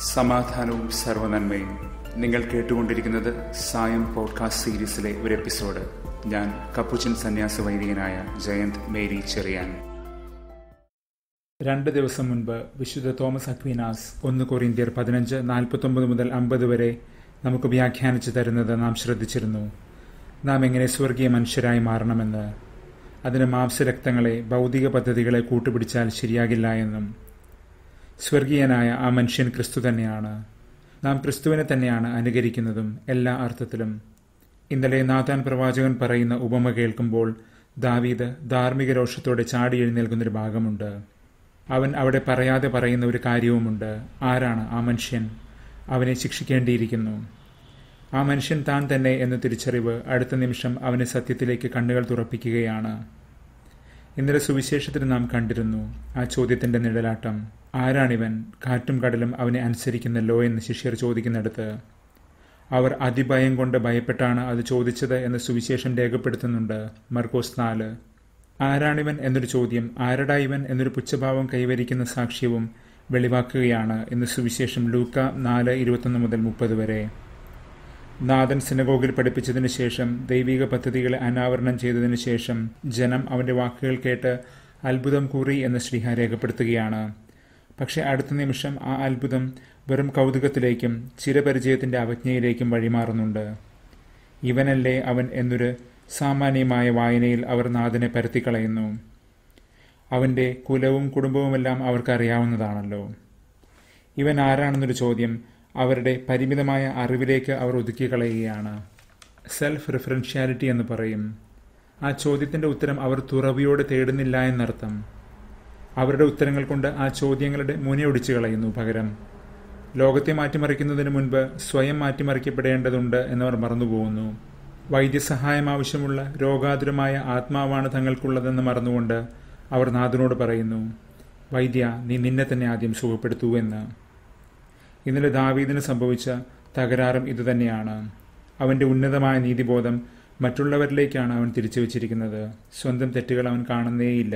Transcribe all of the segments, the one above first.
സമാധാനവും സർവനന്മയും നിങ്ങൾ കേട്ടുകൊണ്ടിരിക്കുന്നത് സായം പോഡ്കാസ്റ്റ് സീരീസിലെ ഒരു എപ്പിസോഡ് ഞാൻ കപ്പുച്ചൻ സന്യാസ വൈദികനായ ജയന്ത് മേരി ചെറിയാൻ രണ്ട് ദിവസം മുൻപ് വിശുദ്ധ തോമസ് അക്വീനാസ് ഒന്ന് കൊറിന്ത്യർ പതിനഞ്ച് നാൽപ്പത്തൊമ്പത് മുതൽ അമ്പത് വരെ നമുക്ക് വ്യാഖ്യാനിച്ചു തരുന്നത് നാം ശ്രദ്ധിച്ചിരുന്നു നാം എങ്ങനെ സ്വർഗീയ മനുഷ്യരായി മാറണമെന്ന് അതിന് മാംസരക്തങ്ങളെ ഭൗതിക പദ്ധതികളെ കൂട്ടുപിടിച്ചാൽ ശരിയാകില്ല എന്നും സ്വർഗീയനായ ആ മനുഷ്യൻ ക്രിസ്തു തന്നെയാണ് നാം ക്രിസ്തുവിനെ തന്നെയാണ് അനുകരിക്കുന്നതും എല്ലാ അർത്ഥത്തിലും ഇന്നലെ നാഥാൻ പ്രവാചകൻ പറയുന്ന ഉപമ കേൾക്കുമ്പോൾ ദാവീദ് ധാർമ്മിക രോഷത്തോടെ ചാടി എഴുന്നേൽക്കുന്നൊരു ഭാഗമുണ്ട് അവൻ അവിടെ പറയാതെ പറയുന്ന ഒരു കാര്യവുമുണ്ട് ആരാണ് ആ മനുഷ്യൻ അവനെ ശിക്ഷിക്കേണ്ടിയിരിക്കുന്നു ആ മനുഷ്യൻ താൻ തന്നെ എന്ന തിരിച്ചറിവ് അടുത്ത നിമിഷം അവനെ സത്യത്തിലേക്ക് കണ്ണുകൾ തുറപ്പിക്കുകയാണ് ഇന്നലെ സുവിശേഷത്തിൽ നാം കണ്ടിരുന്നു ആ ചോദ്യത്തിന്റെ നിഴലാട്ടം ആരാണിവൻ കാറ്റും കടലും അവനെ അനുസരിക്കുന്നല്ലോ എന്ന് ശിഷ്യർ ചോദിക്കുന്നിടത്ത് അവർ അതിഭയം കൊണ്ട് ഭയപ്പെട്ടാണ് അത് ചോദിച്ചത് എന്ന് സുവിശേഷം രേഖപ്പെടുത്തുന്നുണ്ട് മർക്കോസ് നാല് ആരാണിവൻ എന്നൊരു ചോദ്യം ആരടാ ഇവൻ എന്നൊരു പുച്ഛഭാവം കൈവരിക്കുന്ന സാക്ഷ്യവും വെളിവാക്കുകയാണ് എന്ന് സുവിശേഷം ലൂക്ക നാല് ഇരുപത്തൊന്ന് മുതൽ മുപ്പത് വരെ നാഥൻ സിനഗോഗിൽ പഠിപ്പിച്ചതിന് ശേഷം ദൈവിക പദ്ധതികളെ അനാവരണം ചെയ്തതിനു ശേഷം ജനം അവന്റെ വാക്കുകൾ കേട്ട് അത്ഭുതം കൂറി എന്ന് ശ്രീഹ രേഖപ്പെടുത്തുകയാണ് പക്ഷെ അടുത്ത നിമിഷം ആ അത്ഭുതം വെറും കൗതുകത്തിലേക്കും ചിരപരിചയത്തിന്റെ അവജ്ഞയിലേക്കും വഴിമാറുന്നുണ്ട് ഇവനല്ലേ അവൻ എന്നൊരു സാമാന്യമായ വായനയിൽ അവർ നാഥനെ പരത്തിക്കളയുന്നു അവന്റെ കുലവും കുടുംബവുമെല്ലാം അവർക്കറിയാവുന്നതാണല്ലോ ഇവൻ ആരാണെന്നൊരു ചോദ്യം അവരുടെ പരിമിതമായ അറിവിലേക്ക് അവർ ഒതുക്കിക്കളയുകയാണ് സെൽഫ് റിഫറൻഷ്യാലിറ്റി എന്ന് പറയും ആ ചോദ്യത്തിന്റെ ഉത്തരം അവർ തുറവിയോട് തേടുന്നില്ല എന്നർത്ഥം അവരുടെ ഉത്തരങ്ങൾ കൊണ്ട് ആ ചോദ്യങ്ങളുടെ മുനയൊടിച്ചു കളയുന്നു പകരം ലോകത്തെ മാറ്റിമറിക്കുന്നതിന് മുൻപ് സ്വയം മാറ്റിമറിക്കപ്പെടേണ്ടതുണ്ട് എന്നവർ മറന്നുപോകുന്നു വൈദ്യസഹായം ആവശ്യമുള്ള രോഗാതുരമായ ആത്മാവാണ് തങ്ങൾക്കുള്ളതെന്ന് മറന്നുകൊണ്ട് അവർ നാഥനോട് പറയുന്നു വൈദ്യ നീ നിന്നെ തന്നെ ആദ്യം സുഖപ്പെടുത്തൂ എന്ന് ഇന്നലെ ദാവീദിന് സംഭവിച്ച തകരാറും ഇതുതന്നെയാണ് അവന്റെ ഉന്നതമായ നീതിബോധം മറ്റുള്ളവരിലേക്കാണ് അവൻ തിരിച്ചു വച്ചിരിക്കുന്നത് സ്വന്തം തെറ്റുകൾ അവൻ കാണുന്നേയില്ല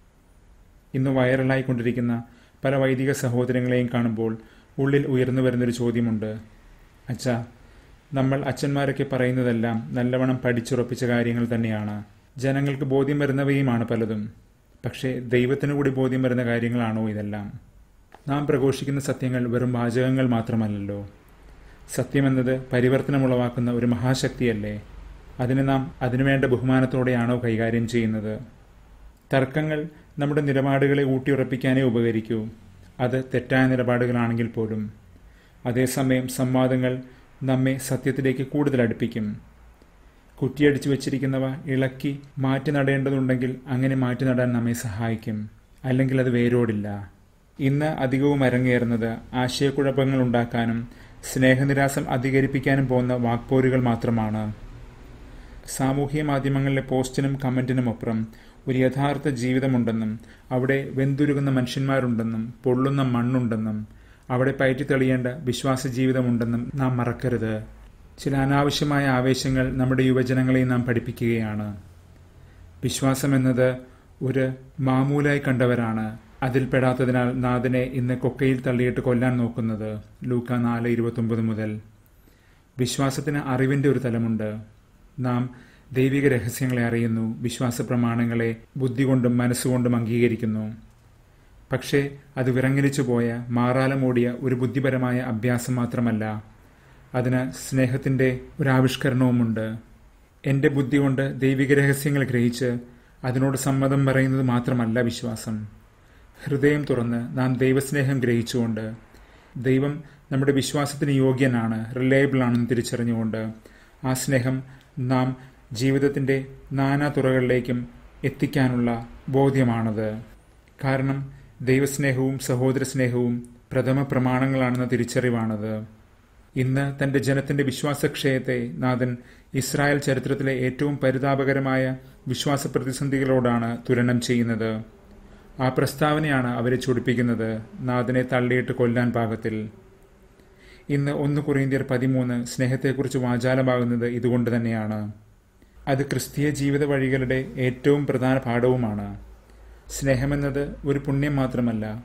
ഇന്ന് വൈറലായിക്കൊണ്ടിരിക്കുന്ന പല വൈദിക സഹോദരങ്ങളെയും കാണുമ്പോൾ ഉള്ളിൽ ഉയർന്നു വരുന്നൊരു ചോദ്യമുണ്ട് അച്ഛാ നമ്മൾ അച്ഛന്മാരൊക്കെ പറയുന്നതെല്ലാം നല്ലവണ്ണം പഠിച്ചുറപ്പിച്ച കാര്യങ്ങൾ തന്നെയാണ് ജനങ്ങൾക്ക് ബോധ്യം വരുന്നവയുമാണ് പലതും പക്ഷേ ദൈവത്തിനു കൂടി ബോധ്യം വരുന്ന കാര്യങ്ങളാണോ ഇതെല്ലാം നാം പ്രഘോഷിക്കുന്ന സത്യങ്ങൾ വെറും വാചകങ്ങൾ മാത്രമല്ലല്ലോ സത്യമെന്നത് പരിവർത്തനമുളവാക്കുന്ന ഒരു മഹാശക്തിയല്ലേ അതിന് നാം അതിനുവേണ്ട ബഹുമാനത്തോടെയാണോ കൈകാര്യം ചെയ്യുന്നത് തർക്കങ്ങൾ നമ്മുടെ നിലപാടുകളെ ഊട്ടിയുറപ്പിക്കാനേ ഉപകരിക്കൂ അത് തെറ്റായ നിലപാടുകളാണെങ്കിൽ പോലും അതേസമയം സംവാദങ്ങൾ നമ്മെ സത്യത്തിലേക്ക് കൂടുതൽ അടുപ്പിക്കും കുറ്റിയടിച്ചു വച്ചിരിക്കുന്നവ ഇളക്കി മാറ്റി നടേണ്ടതുണ്ടെങ്കിൽ അങ്ങനെ മാറ്റി നടാൻ നമ്മെ സഹായിക്കും അല്ലെങ്കിൽ അത് വേരോടില്ല ഇന്ന് അധികവും അരങ്ങേറുന്നത് ആശയക്കുഴപ്പങ്ങൾ ഉണ്ടാക്കാനും സ്നേഹനിരാസം അധികരിപ്പിക്കാനും പോകുന്ന വാക്പോരുകൾ മാത്രമാണ് സാമൂഹ്യ മാധ്യമങ്ങളിലെ പോസ്റ്റിനും കമന്റിനുമപ്പുറം ഒരു യഥാർത്ഥ ജീവിതമുണ്ടെന്നും അവിടെ വെന്തുരുകുന്ന മനുഷ്യന്മാരുണ്ടെന്നും പൊള്ളുന്ന മണ്ണുണ്ടെന്നും അവിടെ പയറ്റിത്തെളിയേണ്ട വിശ്വാസ ജീവിതമുണ്ടെന്നും നാം മറക്കരുത് ചില അനാവശ്യമായ ആവേശങ്ങൾ നമ്മുടെ യുവജനങ്ങളെ നാം പഠിപ്പിക്കുകയാണ് വിശ്വാസം എന്നത് ഒരു മാമൂലായി കണ്ടവരാണ് അതിൽപ്പെടാത്തതിനാൽ നാഥനെ ഇന്ന് കൊക്കയിൽ തള്ളിയിട്ട് കൊല്ലാൻ നോക്കുന്നത് ലൂക്ക നാല് ഇരുപത്തൊമ്പത് മുതൽ വിശ്വാസത്തിന് അറിവിന്റെ ഒരു തലമുണ്ട് നാം ദൈവിക രഹസ്യങ്ങളെ അറിയുന്നു വിശ്വാസ പ്രമാണങ്ങളെ ബുദ്ധി കൊണ്ടും മനസ്സുകൊണ്ടും അംഗീകരിക്കുന്നു പക്ഷേ അത് വിറങ്ങലിച്ചു പോയ മാറാലമൂടിയ ഒരു ബുദ്ധിപരമായ അഭ്യാസം മാത്രമല്ല അതിന് സ്നേഹത്തിന്റെ ഒരു ആവിഷ്കരണവുമുണ്ട് എന്റെ ബുദ്ധി കൊണ്ട് ദൈവിക രഹസ്യങ്ങൾ ഗ്രഹിച്ച് അതിനോട് സമ്മതം പറയുന്നത് മാത്രമല്ല വിശ്വാസം ഹൃദയം തുറന്ന് നാം ദൈവസ്നേഹം ഗ്രഹിച്ചുകൊണ്ട് ദൈവം നമ്മുടെ വിശ്വാസത്തിന് യോഗ്യനാണ് റിലയബിൾ ആണെന്ന് തിരിച്ചറിഞ്ഞുകൊണ്ട് ആ സ്നേഹം നാം ജീവിതത്തിന്റെ നാനാ തുറകളിലേക്കും എത്തിക്കാനുള്ള ബോധ്യമാണത് കാരണം ദൈവസ്നേഹവും സഹോദര സ്നേഹവും പ്രഥമ പ്രമാണങ്ങളാണെന്ന തിരിച്ചറിവാണത് ഇന്ന് തന്റെ ജനത്തിന്റെ വിശ്വാസക്ഷയത്തെ നാഥൻ ഇസ്രായേൽ ചരിത്രത്തിലെ ഏറ്റവും പരിതാപകരമായ വിശ്വാസ പ്രതിസന്ധികളോടാണ് തുലനം ചെയ്യുന്നത് ആ പ്രസ്താവനയാണ് അവരെ ചൊടിപ്പിക്കുന്നത് നാഥനെ തള്ളിയിട്ട് കൊല്ലാൻ പാകത്തിൽ ഇന്ന് ഒന്ന് കുറേന്ത്യർ പതിമൂന്ന് സ്നേഹത്തെക്കുറിച്ച് വാചാലമാകുന്നത് ഇതുകൊണ്ട് തന്നെയാണ് അത് ക്രിസ്തീയ ജീവിത വഴികളുടെ ഏറ്റവും പ്രധാന പാഠവുമാണ് സ്നേഹമെന്നത് ഒരു പുണ്യം മാത്രമല്ല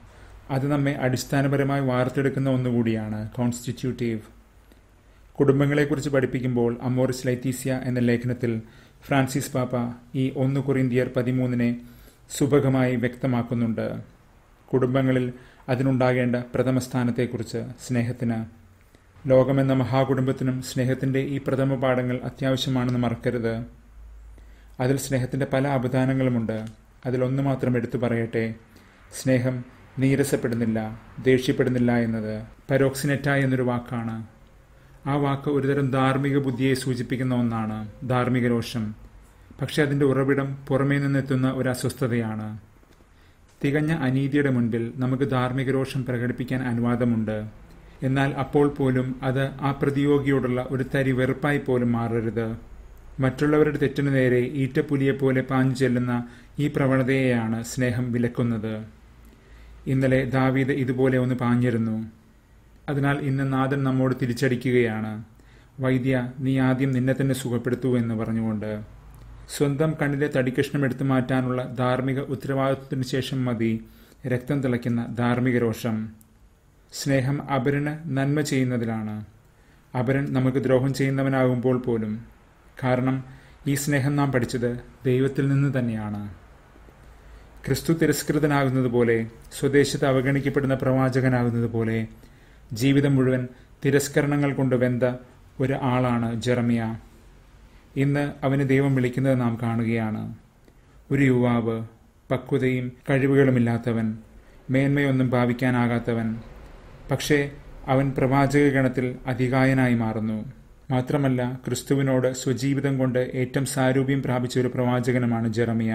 അത് നമ്മെ അടിസ്ഥാനപരമായി വാർത്തെടുക്കുന്ന ഒന്നുകൂടിയാണ് കോൺസ്റ്റിറ്റ്യൂട്ടീവ് കുടുംബങ്ങളെക്കുറിച്ച് പഠിപ്പിക്കുമ്പോൾ അമോറിസ് ലൈത്തീസ്യ എന്ന ലേഖനത്തിൽ ഫ്രാൻസിസ് പാപ്പ ഈ ഒന്ന് കൊറിന്തിയർ പതിമൂന്നിനെ സുഭഗമായി വ്യക്തമാക്കുന്നുണ്ട് കുടുംബങ്ങളിൽ അതിനുണ്ടാകേണ്ട പ്രഥമ സ്ഥാനത്തെക്കുറിച്ച് സ്നേഹത്തിന് ലോകമെന്ന മഹാകുടുംബത്തിനും സ്നേഹത്തിന്റെ ഈ പ്രഥമ പാഠങ്ങൾ അത്യാവശ്യമാണെന്ന് മറക്കരുത് അതിൽ സ്നേഹത്തിന്റെ പല അപദാനങ്ങളുമുണ്ട് അതിലൊന്ന് മാത്രം എടുത്തു പറയട്ടെ സ്നേഹം നീരസപ്പെടുന്നില്ല ദേഷ്യപ്പെടുന്നില്ല എന്നത് പരോക്സിനെറ്റ എന്നൊരു വാക്കാണ് ആ വാക്ക് ഒരുതരം ധാർമ്മിക ബുദ്ധിയെ സൂചിപ്പിക്കുന്ന ഒന്നാണ് ധാർമ്മിക രോഷം പക്ഷെ അതിന്റെ ഉറവിടം പുറമേ നിന്നെത്തുന്ന ഒരു അസ്വസ്ഥതയാണ് തികഞ്ഞ അനീതിയുടെ മുൻപിൽ നമുക്ക് ധാർമ്മിക രോഷം പ്രകടിപ്പിക്കാൻ അനുവാദമുണ്ട് എന്നാൽ അപ്പോൾ പോലും അത് ആ പ്രതിയോഗിയോടുള്ള ഒരു തരി വെറുപ്പായി പോലും മാറരുത് മറ്റുള്ളവരുടെ തെറ്റിനു നേരെ ഈറ്റപ്പുലിയെപ്പോലെ പാഞ്ഞു ചെല്ലുന്ന ഈ പ്രവണതയെയാണ് സ്നേഹം വിലക്കുന്നത് ഇന്നലെ ദാവീദ് ഇതുപോലെ ഒന്ന് പാഞ്ഞിരുന്നു അതിനാൽ ഇന്ന് നാഥൻ നമ്മോട് തിരിച്ചടിക്കുകയാണ് വൈദ്യ നീ ആദ്യം നിന്നെ തന്നെ സുഖപ്പെടുത്തൂ എന്ന് പറഞ്ഞുകൊണ്ട് സ്വന്തം കണ്ണിലെ തടിക്കഷ്ണം എടുത്തു മാറ്റാനുള്ള ധാർമ്മിക ഉത്തരവാദിത്വത്തിന് ശേഷം മതി രക്തം തിളയ്ക്കുന്ന ധാർമ്മിക രോഷം സ്നേഹം അപരന് നന്മ ചെയ്യുന്നതിലാണ് അപരൻ നമുക്ക് ദ്രോഹം ചെയ്യുന്നവനാകുമ്പോൾ പോലും കാരണം ഈ സ്നേഹം നാം പഠിച്ചത് ദൈവത്തിൽ നിന്ന് തന്നെയാണ് ക്രിസ്തു തിരസ്കൃതനാകുന്നത് പോലെ സ്വദേശത്ത് അവഗണിക്കപ്പെടുന്ന പ്രവാചകനാകുന്നത് പോലെ ജീവിതം മുഴുവൻ തിരസ്കരണങ്ങൾ കൊണ്ട് വെന്ത ഒരു ആളാണ് ജെറമിയ ഇന്ന് അവന് ദൈവം വിളിക്കുന്നത് നാം കാണുകയാണ് ഒരു യുവാവ് പക്വതയും കഴിവുകളുമില്ലാത്തവൻ മേന്മയൊന്നും ഭാവിക്കാനാകാത്തവൻ പക്ഷേ അവൻ പ്രവാചക ഗണത്തിൽ അധികായനായി മാറുന്നു മാത്രമല്ല ക്രിസ്തുവിനോട് സ്വജീവിതം കൊണ്ട് ഏറ്റവും സാരൂപ്യം പ്രാപിച്ച ഒരു പ്രവാചകനുമാണ് ജെറമിയ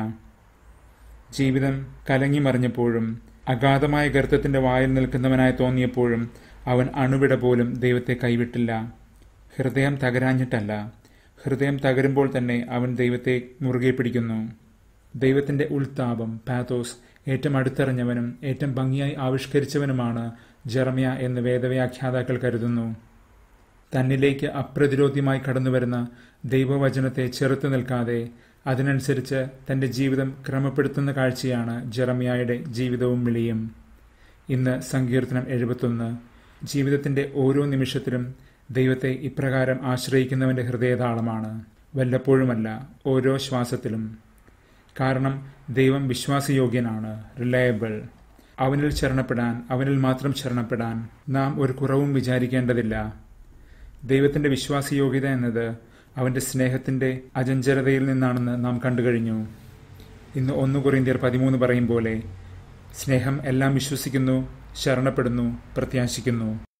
ജീവിതം കലങ്ങിമറിഞ്ഞപ്പോഴും അഗാധമായ ഗർത്തത്തിന്റെ വായിൽ നിൽക്കുന്നവനായി തോന്നിയപ്പോഴും അവൻ അണുവിട പോലും ദൈവത്തെ കൈവിട്ടില്ല ഹൃദയം തകരാഞ്ഞിട്ടല്ല ഹൃദയം തകരുമ്പോൾ തന്നെ അവൻ ദൈവത്തെ മുറുകെ പിടിക്കുന്നു ദൈവത്തിന്റെ ഉൾത്താപം പാത്തോസ് ഏറ്റവും അടുത്തറിഞ്ഞവനും ഏറ്റവും ഭംഗിയായി ആവിഷ്കരിച്ചവനുമാണ് ജെറമിയ എന്ന് വേദവ്യാഖ്യാതാക്കൾ കരുതുന്നു തന്നിലേക്ക് അപ്രതിരോധ്യമായി കടന്നുവരുന്ന ദൈവവചനത്തെ ചെറുത്തു നിൽക്കാതെ അതിനനുസരിച്ച് തന്റെ ജീവിതം ക്രമപ്പെടുത്തുന്ന കാഴ്ചയാണ് ജെറമിയായുടെ ജീവിതവും വിളിയും ഇന്ന് സങ്കീർത്തനം എഴുപത്തൊന്ന് ജീവിതത്തിന്റെ ഓരോ നിമിഷത്തിലും ദൈവത്തെ ഇപ്രകാരം ആശ്രയിക്കുന്നവന്റെ ഹൃദയതാളമാണ് വല്ലപ്പോഴുമല്ല ഓരോ ശ്വാസത്തിലും കാരണം ദൈവം വിശ്വാസയോഗ്യനാണ് റിലയബിൾ അവനിൽ ശരണപ്പെടാൻ അവനിൽ മാത്രം ശരണപ്പെടാൻ നാം ഒരു കുറവും വിചാരിക്കേണ്ടതില്ല ദൈവത്തിന്റെ വിശ്വാസയോഗ്യത എന്നത് അവന്റെ സ്നേഹത്തിന്റെ അചഞ്ചലതയിൽ നിന്നാണെന്ന് നാം കണ്ടുകഴിഞ്ഞു ഇന്ന് ഒന്ന് കുറിന്തിയർ പതിമൂന്ന് പറയും പോലെ സ്നേഹം എല്ലാം വിശ്വസിക്കുന്നു ശരണപ്പെടുന്നു പ്രത്യാശിക്കുന്നു